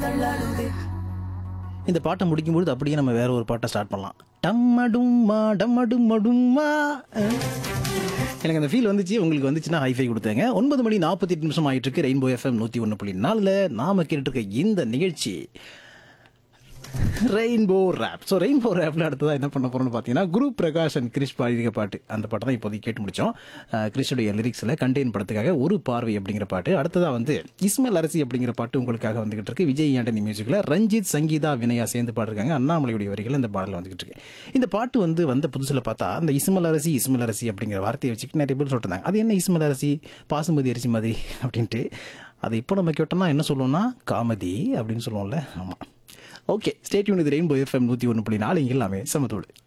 இந்த பாட்டை முடிக்கும்பொழுது அப்படியே நம்ம வேற ஒரு பாட்டை ஸ்டார்ட் பண்ணலாம் டம்மடும்மா டம்மடும்மடும்மா அஹ். எனக்கு அந்த ஃபீல் வந்துச்சு உங்களுக்கு வந்துச்சுன்னா ஹைஃபை கொடுத்தாங்க ஒன்பது மணி நாற்பத்தி எட்டு நிமிஷம் ஆயிட்டு இருக்கு ரெயின்போ எஃப்எம் நூற்றி ஒன்று புள்ளி நாலில் நாம கேட்டுட்டு இருக்க இந்த நிகழ்ச்சி ரெயின்போ ரேப் ஸோ ரெயின்போ ரேப்பில் அடுத்ததாக என்ன பண்ண போகிறோம்னு பார்த்தீங்கன்னா குரு பிரகாஷ் அண்ட் கிரிஷ் பாடியிருக்க பாட்டு அந்த பாட்டை தான் இப்போதைக்கு கேட்டு முடித்தோம் கிறிஷுடைய லிரிக்ஸில் கண்டெயின் படத்துக்காக ஒரு பார்வை அப்படிங்கிற பாட்டு அடுத்ததாக வந்து இஸ்மல் அரசி அப்படிங்கிற பாட்டு உங்களுக்காக வந்துகிட்டு இருக்கு விஜய் ஆண்டனி மியூசிக்கில் ரஞ்சித் சங்கீதா வினயா சேர்ந்து பாடிருக்காங்க அண்ணாமலையுடைய வரிகள் இந்த பாடலில் வந்துகிட்டு இருக்கு இந்த பாட்டு வந்து வந்த புதுசில் பார்த்தா அந்த இஸ்மல் அரசி இஸ்மல் அரசி அப்படிங்கிற வார்த்தையை வச்சுக்கிட்டு நிறைய பேர் சொல்லிட்டு அது என்ன இஸ்மல் அரசி பாசுமதி அரிசி மாதிரி அப்படின்ட்டு அதை இப்போ நம்ம கேட்டோம்னா என்ன சொல்லுவோம்னா காமெடி அப்படின்னு சொல்லுவோம்ல ஆமாம் ஓகே ஸ்டேட்யூன் இது ரெயின்போ எஃப்எம் நூற்றி ஒன்று புள்ளி நாலு இங்கே எல்லாமே சமத்தோடு